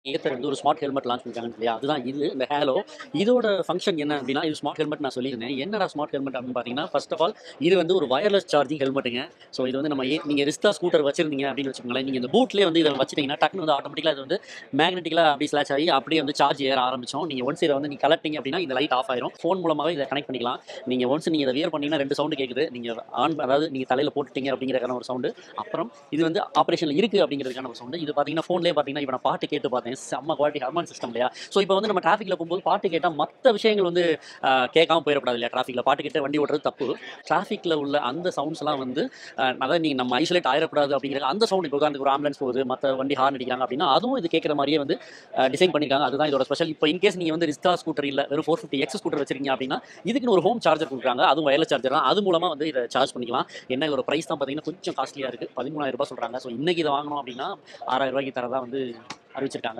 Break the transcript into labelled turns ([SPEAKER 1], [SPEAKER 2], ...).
[SPEAKER 1] ஏத்தர் வந்து ஒரு smart helmet launch பண்ணிருக்காங்க இல்லையா அதுதான் இது இந்த ஹேலோ இதோட ஃபங்க்ஷன் என்ன அப்படின்னா இது ஸ்மார்ட் ஹெல்மெட் நான் சொல்லியிருந்தேன் என்னடா ஸ்மார்ட் ஹெல்மெட் அப்படின்னு பார்த்தீங்கன்னா ஃபர்ஸ்ட் ஆஃப் ஆல் இது வந்து ஒரு வயர்லெஸ் சார்ஜிங் ஹெல்மெட்டுங்க ஸோ இது வந்து நம்ம ஏ நீங்கள் ரிஸ்டா ஸ்கூட்டர் வச்சிருந்தீங்க அப்படின்னு வச்சுக்கோங்களேன் நீங்கள் இந்த பூட்லேயே வந்து இதை வச்சிட்டீங்கன்னா டக்குனு வந்து ஆட்டோமேட்டிக்காக இது வந்து மேக்னெட்டிக்கலாக அப்படி ஸ்லாச் ஆகி அப்படியே வந்து சார்ஜ் ஏற ஆரம்பிச்சோம் நீங்கள் ஒன்ஸ் இதை வந்து நீங்கள் கலட்டிங்க அப்படின்னா இந்த லைட் ஆஃப் ஆயிரும் ஃபோன் மூலமாகவே இதை கனெக்ட் பண்ணிக்கலாம் நீங்கள் ஒன்ஸ் நீங்கள் இதை வியர் பண்ணீங்கன்னா ரெண்டு சவுண்டு கேட்குது நீங்கள் ஆன் அதாவது நீங்கள் தலையில் போட்டுட்டீங்க அப்படிங்கிறதுக்கான ஒரு சவுண்டு அப்புறம் இது வந்து ஆப்ரேஷனில் இருக்குது அப்படிங்கிறதுக்கான ஒரு சவுண்டு இது பார்த்தீங்கன்னா ஃபோன்லேயே பார்த்தீங்கன்னா இப்போ நான் பாட்டு கேட்டு பார்த்தேன் செம்ம குவாலிட்டி ஹர்மான் சிஸ்டம் இல்லையா ஸோ இப்போ வந்து நம்ம டிராஃபிக்கில் போகும்போது பாட்டு கேட்டால் மற்ற விஷயங்கள் வந்து ஆஹ், கேட்காம போயிடக்கூடாது இல்லையா டிராஃபிக்கில் பாட்டு கேட்டு வண்டி ஓட்டுறது தப்பு டிராஃபிக்கில் உள்ள அந்த சவுண்ட்ஸ்லாம் வந்து ஆஹ், அதாவது நீங்கள் நம்ம ஐசோலேட் ஆயிடக்கூடாது அப்படிங்கிற அந்த சவுண்ட் இப்போ உதாரணத்துக்கு ஒரு ஆம்புலன்ஸ் போகுது மற்ற வண்டி ஹார்ன் அடிக்கிறாங்க அப்படின்னா அதுவும் இது கேட்குற மாதிரியே வந்து டிசைன் பண்ணியிருக்காங்க அதுதான் இதோட ஸ்பெஷல் இப்போ இன்கேஸ் நீங்கள் வந்து ரிஸ்டா ஸ்கூட்டர் இல்லை வெறும் ஃபோர் ஃபிஃப்டி எக்ஸ் ஸ்கூட்டர் வச்சிருக்கீங்க அப்படின்னா இதுக்குன்னு ஒரு ஹோம் சார்ஜர் கொடுக்குறாங்க அதுவும் வயர்லெஸ் சார்ஜர் தான் அது மூலமாக வந்து இதை சார்ஜ் பண்ணிக்கலாம் என்ன இதோட ப்ரைஸ் தான் பார்த்தீங்கன்னா கொஞ்சம் காஸ்ட்லியாக இருக்குது பதிமூணாயிரம் ரூபாய் சொல்கிறாங்க ஸோ இன்னைக்கு இதை வாங்கணும் அப்படின்னா ஆறாயிரம் ரூபாய்க்கு தரதா வந்து அறிவிச்சிருக்காங்க